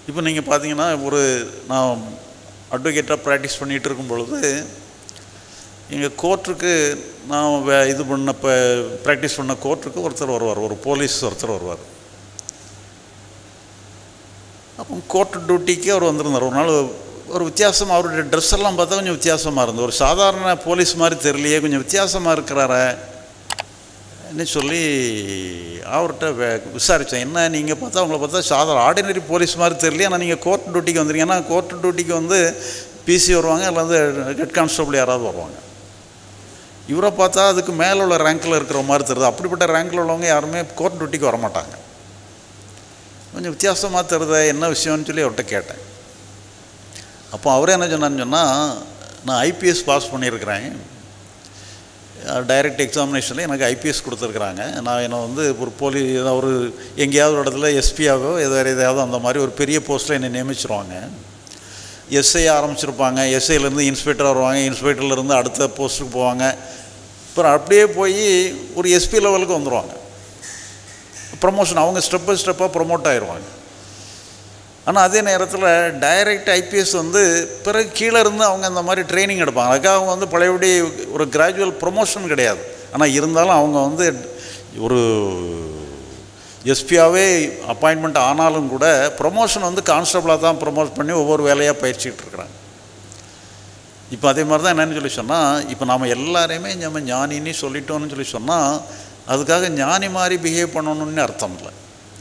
இப்போ நீங்கள் பார்த்தீங்கன்னா ஒரு நான் அட்வொகேட்டாக ப்ராக்டிஸ் பண்ணிகிட்டு இருக்கும் பொழுது எங்கள் கோர்ட்டுக்கு நான் வே இது பண்ணப்போ ப்ராக்டிஸ் பண்ண கோர்ட்டுக்கு ஒருத்தர் வருவார் ஒரு போலீஸ் ஒருத்தர் வருவார் அப்போ கோர்ட் டியூட்டிக்கு அவர் வந்திருந்தார் ஒரு நாள் ஒரு வித்தியாசம் அவருடைய ட்ரெஸ் எல்லாம் பார்த்தா கொஞ்சம் வித்தியாசமாக இருந்தது ஒரு சாதாரண போலீஸ் மாதிரி தெரியலையே கொஞ்சம் வித்தியாசமாக இருக்கிறாரே ன்னு சொல்லி அவர்கிட்ட வே- விசாரித்தேன் என்ன நீங்கள் பார்த்தா உங்களை பார்த்தா சாதாரண ஆர்டினரி போலீஸ் மாதிரி தெரியல ஆனால் நீங்கள் கோர்ட் டியூட்டிக்கு வந்துருங்க ஏன்னா கோர்ட் டியூட்டிக்கு வந்து பிசி வருவாங்க இல்லை வந்து ஹெட் கான்ஸ்டபிள் யாராவது வருவாங்க இவரை பார்த்தா அதுக்கு மேலே உள்ள ரேங்க்கில் இருக்கிற மாதிரி தெரியுது அப்படிப்பட்ட ரேங்க்கில் உள்ளவங்க யாருமே கோர்ட் டியூட்டிக்கு வரமாட்டாங்க கொஞ்சம் வித்தியாசமாக தெரியுதே என்ன விஷயம்னு சொல்லி அவர்கிட்ட கேட்டேன் அப்போ அவரே என்ன சொன்னான்னு சொன்னால் நான் ஐபிஎஸ் பாஸ் பண்ணியிருக்கிறேன் டைரக்ட் எக்ஸாமினேஷனில் எனக்கு ஐபிஎஸ் கொடுத்துருக்குறாங்க நான் என்னை வந்து ஒரு போலி ஏதாவது ஒரு எங்கேயாவது ஒரு இடத்துல எஸ்பியாவோ ஏதோ வேறு எதாவது அந்த மாதிரி ஒரு பெரிய போஸ்ட்டில் என்னை நியமிச்சிருவாங்க எஸ்ஐ ஆரம்பிச்சிருப்பாங்க எஸ்ஐலேருந்து இன்ஸ்பெக்டர் வருவாங்க இன்ஸ்பெக்டர்லேருந்து அடுத்த போஸ்ட்டுக்கு போவாங்க அப்புறம் அப்படியே போய் ஒரு எஸ்பி லெவலுக்கு வந்துடுவாங்க ப்ரமோஷன் அவங்க ஸ்டெப் பை ஸ்டெப்பாக ப்ரொமோட் ஆயிடுவாங்க ஆனால் அதே நேரத்தில் டைரக்ட் ஐபிஎஸ் வந்து பிறகு கீழே இருந்து அவங்க அந்த மாதிரி ட்ரைனிங் எடுப்பாங்க அதுக்காக அவங்க வந்து பழையபடி ஒரு கிராஜுவல் ப்ரொமோஷன் கிடையாது ஆனால் இருந்தாலும் அவங்க வந்து ஒரு எஸ்பியாவே அப்பாயின்மெண்ட் ஆனாலும் கூட ப்ரொமோஷன் வந்து கான்ஸ்டபிளாக தான் ப்ரொமோட் பண்ணி ஒவ்வொரு வேலையாக பயிற்சிக்கிட்டு இருக்கிறாங்க இப்போ அதே மாதிரி தான் என்னன்னு சொல்லி சொன்னால் இப்போ நாம் எல்லாரையுமே நம்ம ஞானின்னு சொல்லிட்டோம்னு சொல்லி சொன்னால் அதுக்காக ஞானி மாதிரி பிஹேவ் பண்ணணும்னு அர்த்தம் இல்லை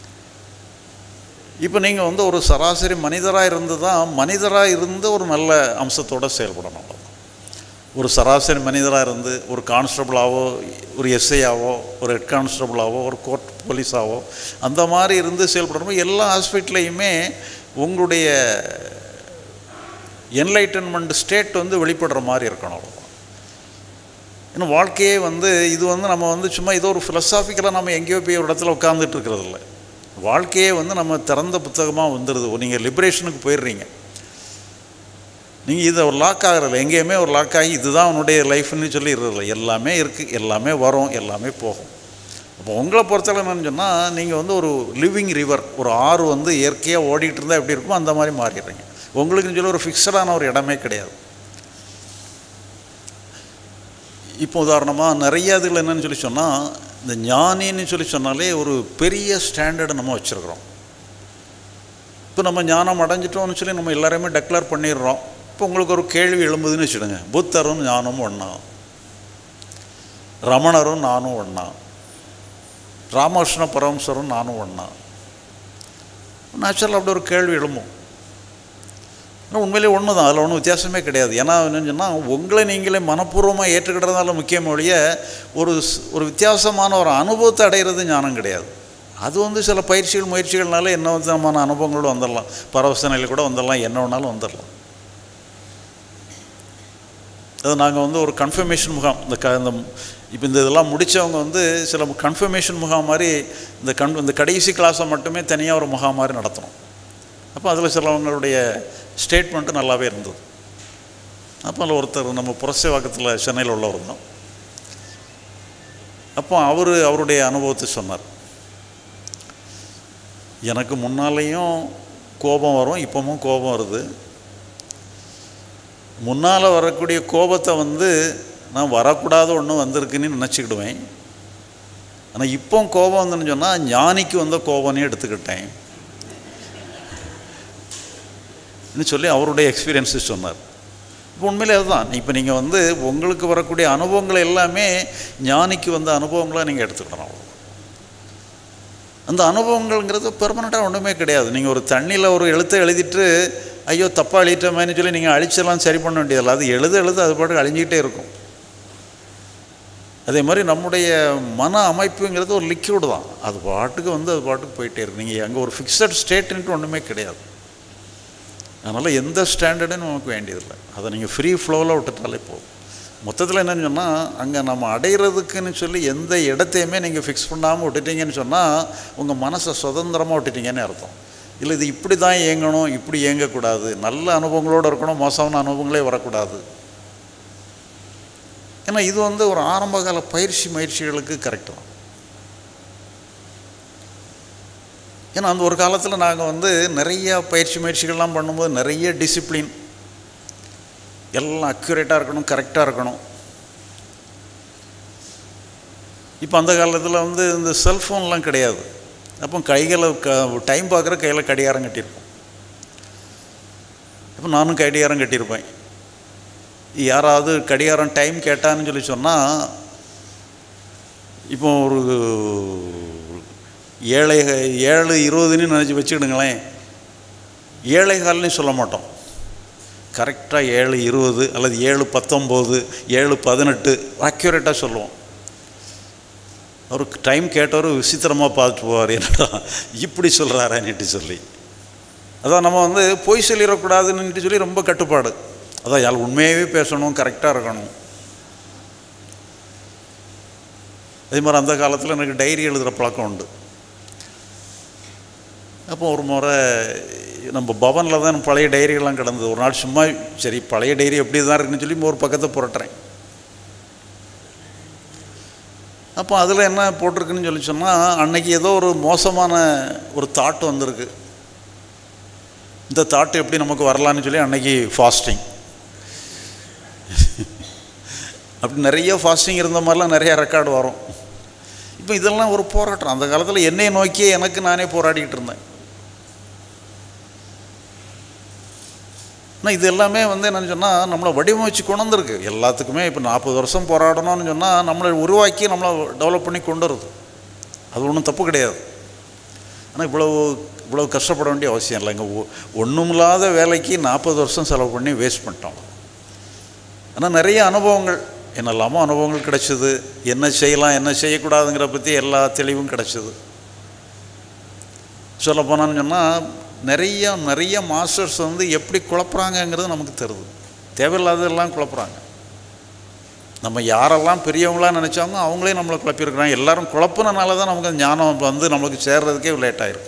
இப்போ நீங்கள் வந்து ஒரு சராசரி மனிதராக இருந்து தான் மனிதராக இருந்து ஒரு நல்ல அம்சத்தோடு செயல்படணும் அவ்வளவுதான். ஒரு சராசரி மனிதராக இருந்து ஒரு கான்ஸ்டபிளாவோ ஒரு எஸ்ஐயாவோ ஒரு ஹெட் கான்ஸ்டபிளாவோ ஒரு கோர்ட் போலீஸாவோ அந்த மாதிரி இருந்து செயல்படணும் எல்லா ஹாஸ்பிட்டல்லையுமே உங்களுடைய என்லைட்டன்மெண்ட் ஸ்டேட் வந்து வெளிப்படுற மாதிரி இருக்கணும் அவ்வளவுதான். ஏன்னா வாழ்க்கையே வந்து இது வந்து நம்ம வந்து சும்மா ஏதோ ஒரு ஃபிலசாஃபிக்கலாக நம்ம எங்கேயோ போய் ஒரு இடத்துல உட்காந்துட்டு இருக்கிறது இல்லை வாழ்க்கையே வந்து நம்ம திறந்த புத்தகமாக வந்துடுது நீங்கள் லிபரேஷனுக்கு போயிடுறீங்க நீங்கள் இதை ஒரு லாக் ஆகிறதில்ல எங்கேயுமே ஒரு லாக் ஆகி இதுதான் உன்னுடைய லைஃப்னு சொல்லி இருக்கிறதில்ல எல்லாமே இருக்குது எல்லாமே வரும் எல்லாமே போகும் அப்போ உங்களை பொறுத்தவரை என்னன்னு சொன்னால் நீங்கள் வந்து ஒரு லிவிங் ரிவர் ஒரு ஆறு வந்து இயற்கையாக ஓடிட்டு இருந்தால் எப்படி இருக்குமோ அந்த மாதிரி மாறிடுறீங்க உங்களுக்குன்னு சொல்லி ஒரு ஃபிக்ஸடான ஒரு இடமே கிடையாது இப்போ உதாரணமாக நிறைய இதில் என்னன்னு சொல்லி சொன்னால் இந்த ஞானின்னு சொல்லி சொன்னாலே ஒரு பெரிய ஸ்டாண்டர்டை நம்ம வச்சுருக்குறோம் இப்போ நம்ம ஞானம் அடைஞ்சிட்டோம்னு சொல்லி நம்ம எல்லாரையுமே டெக்ளேர் பண்ணிடுறோம் இப்போ உங்களுக்கு ஒரு கேள்வி எழும்புதுன்னு வச்சுடுங்க புத்தரும் ஞானமும் ஒன்றா ரமணரும் நானும் ஒன்றா ராமகிருஷ்ண பரமசரும் நானும் ஒன்றா நேச்சுரல் அப்படி ஒரு கேள்வி எழும்பும் ஆனால் உண்மையிலே ஒன்று தான் அதில் ஒன்றும் வித்தியாசமே கிடையாது ஏன்னா என்னன்னு சொன்னால் உங்களை நீங்களே மனப்பூர்வமாக ஏற்றுக்கிட்டதுனால முக்கியம் ஒழிய ஒரு ஸ்- ஒரு வித்தியாசமான ஒரு அனுபவத்தை அடைகிறது ஞானம் கிடையாது அது வந்து சில பயிற்சிகள் முயற்சிகள்னால என்ன விதமான அனுபவங்களோட வந்துடலாம் பரவச நிலையில் கூட வந்துடலாம் என்ன வேணாலும் வந்துடலாம் அது நாங்கள் வந்து ஒரு கன்ஃபர்மேஷன் முகாம் இந்த க இந்த இப்போ இந்த இதெல்லாம் முடித்தவங்க வந்து சில கன்ஃபர்மேஷன் முகாம் மாதிரி இந்த கண் இந்த கடைசி கிளாஸை மட்டுமே தனியாக ஒரு முகாம் மாதிரி நடத்துகிறோம் அப்போ அதில் சிலவங்களுடைய ஸ்டேட்மெண்ட்டு நல்லாவே இருந்தது அப்போ அதில் ஒருத்தர் நம்ம புரசைவாக்கத்தில் சென்னையில் உள்ளவர் தான் அப்போ அவர் அவருடைய அனுபவத்தை சொன்னார் எனக்கு முன்னாலேயும் கோபம் வரும் இப்போவும் கோபம் வருது முன்னால் வரக்கூடிய கோபத்தை வந்து நான் வரக்கூடாத ஒன்று வந்திருக்குன்னு நினச்சிக்கிடுவேன் ஆனால் இப்போ கோபம் வந்துன்னு சொன்னால் ஞானிக்கு வந்த கோபம்னே எடுத்துக்கிட்டேன் ன்னு சொல்லி அவருடைய எக்ஸ்பீரியன்ஸு சொன்னார் இப்போ உண்மையிலே அதுதான் இப்போ நீங்கள் வந்து உங்களுக்கு வரக்கூடிய அனுபவங்கள் எல்லாமே ஞானிக்கு வந்த அனுபவங்களை நீங்கள் எடுத்துக்கணும் அவ்வளவுதான். அந்த அனுபவங்கள்ங்கிறது பெர்மனண்ட்டாக ஒன்றுமே கிடையாது நீங்கள் ஒரு தண்ணியில் ஒரு எழுத்தை எழுதிட்டு ஐயோ தப்பாக எழுதிட்டோமேன்னு சொல்லி நீங்கள் அழிச்செல்லாம் சரி பண்ண வேண்டியதில்லை அது எழுத எழுத அது பாட்டுக்கு அழிஞ்சிக்கிட்டே இருக்கும் அதே மாதிரி நம்முடைய மன அமைப்புங்கிறது ஒரு லிக்யூடு தான் அது பாட்டுக்கு வந்து அது பாட்டுக்கு போயிட்டே இருக்கு நீங்கள் அங்கே ஒரு ஃபிக்ஸட் ஸ்டேட்டுன்ட்டு ஒன்றுமே கிடையாது அதனால் எந்த ஸ்டாண்டர்டும் நமக்கு வேண்டியதில்லை அதை நீங்கள் ஃப்ரீ ஃப்ளோவில் விட்டுட்டாலே போதும் மொத்தத்தில் என்னன்னு சொன்னால் அங்கே நம்ம அடையிறதுக்குன்னு சொல்லி எந்த இடத்தையுமே நீங்கள் ஃபிக்ஸ் பண்ணாமல் விட்டுட்டீங்கன்னு சொன்னால் உங்கள் மனசை சுதந்திரமாக விட்டுட்டீங்கன்னு அர்த்தம் இல்லை இது இப்படி தான் இயங்கணும் இப்படி இயங்கக்கூடாது நல்ல அனுபவங்களோடு இருக்கணும் மோசமான அனுபவங்களே வரக்கூடாது ஏன்னா இது வந்து ஒரு ஆரம்பகால பயிற்சி முயற்சிகளுக்கு கரெக்டு தான் ஏன்னா அந்த ஒரு காலத்தில் நாங்கள் வந்து நிறைய பயிற்சி முயற்சிகள்லாம் பண்ணும்போது நிறைய டிசிப்ளின் எல்லாம் அக்யூரேட்டாக இருக்கணும் கரெக்டாக இருக்கணும் இப்போ அந்த காலத்தில் வந்து இந்த செல்ஃபோன்லாம் கிடையாது அப்போ கைகளை க டைம் பார்க்குற கையில் கடிகாரம் கட்டியிருப்போம் இப்போ நானும் கடிகாரம் கட்டியிருப்பேன் யாராவது கடிகாரம் டைம் கேட்டான்னு சொல்லி சொன்னால் இப்போ ஒரு ஏழை ஏழு இருபதுன்னு நினச்சி வச்சுக்கிடுங்களேன் ஏழை கால்னு சொல்ல மாட்டோம் கரெக்டாக ஏழு இருபது அல்லது ஏழு பத்தொம்போது ஏழு பதினெட்டு அக்யூரேட்டாக சொல்லுவோம் அவருக்கு டைம் கேட்டவர் விசித்திரமாக பார்த்துட்டு போவார் என்னடா இப்படி சொல்கிறாரான்னுட்டு சொல்லி அதான் நம்ம வந்து பொய் சொல்லிடக்கூடாதுன்னுட்டு சொல்லி ரொம்ப கட்டுப்பாடு அதான் யார் உண்மையாகவே பேசணும் கரெக்டாக இருக்கணும் அதே மாதிரி அந்த காலத்தில் எனக்கு டைரி எழுதுகிற பழக்கம் உண்டு அப்போ ஒரு முறை நம்ம பவனில் தான் பழைய டைரியெல்லாம் கிடந்தது ஒரு நாள் சும்மா சரி பழைய டைரி எப்படி தான் இருக்குன்னு சொல்லி ஒரு பக்கத்தை புரட்டுறேன் அப்போ அதில் என்ன போட்டிருக்குன்னு சொல்லி சொன்னால் அன்னைக்கு ஏதோ ஒரு மோசமான ஒரு தாட் வந்திருக்கு இந்த தாட் எப்படி நமக்கு வரலான்னு சொல்லி அன்னைக்கு ஃபாஸ்டிங் அப்படி நிறைய ஃபாஸ்டிங் இருந்த மாதிரிலாம் நிறைய ரெக்கார்டு வரும் இப்போ இதெல்லாம் ஒரு போராட்டம் அந்த காலத்தில் என்னை நோக்கியே எனக்கு நானே போராடிக்கிட்டு இருந்தேன் ஆனால் இது எல்லாமே வந்து என்னன்னு சொன்னால் நம்மளை வடிவமைச்சு கொண்டு வந்திருக்கு எல்லாத்துக்குமே இப்போ நாற்பது வருஷம் போராடணும்னு சொன்னால் நம்மளை உருவாக்கி நம்மளை டெவலப் பண்ணி கொண்டு வருது அது ஒன்றும் தப்பு கிடையாது ஆனால் இவ்வளவு இவ்வளவு கஷ்டப்பட வேண்டிய அவசியம் இல்லை இங்கே ஒன்றுமில்லாத வேலைக்கு நாற்பது வருஷம் செலவு பண்ணி வேஸ்ட் பண்ணிட்டோம் ஆனால் நிறைய அனுபவங்கள் என்னெல்லாமோ அனுபவங்கள் கிடைச்சிது என்ன செய்யலாம் என்ன செய்யக்கூடாதுங்கிற பற்றி எல்லா தெளிவும் கிடைச்சிது சொல்ல போனான்னு சொன்னால் நிறைய நிறைய மாஸ்டர்ஸ் வந்து எப்படி குழப்புறாங்கங்கிறது நமக்கு தெரியுது தேவையில்லாததெல்லாம் குழப்புறாங்க நம்ம யாரெல்லாம் பெரியவங்களாம் நினச்சாங்க அவங்களே நம்மளை குழப்பியிருக்கிறாங்க எல்லாரும் குழப்புனனால தான் நமக்கு ஞானம் வந்து நமக்கு சேர்றதுக்கே லேட் ஆகிருக்கும்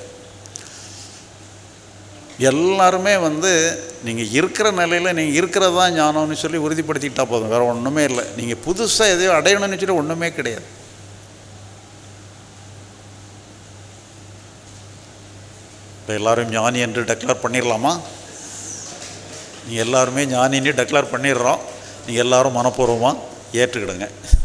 எல்லாருமே வந்து நீங்கள் இருக்கிற நிலையில் நீங்கள் இருக்கிறது தான் ஞானம்னு சொல்லி உறுதிப்படுத்திக்கிட்டா போதும் வேறு ஒன்றுமே இல்லை நீங்கள் புதுசாக எதையோ அடையணும்னு சொல்லி ஒன்றுமே கிடையாது இப்போ எல்லோரும் ஞானி என்று டெக்ளேர் பண்ணிடலாமா நீங்கள் எல்லாருமே ஞானின்னு டெக்ளேர் பண்ணிடுறோம் நீங்கள் எல்லோரும் மனப்பூர்வமாக ஏற்றுக்கிடுங்க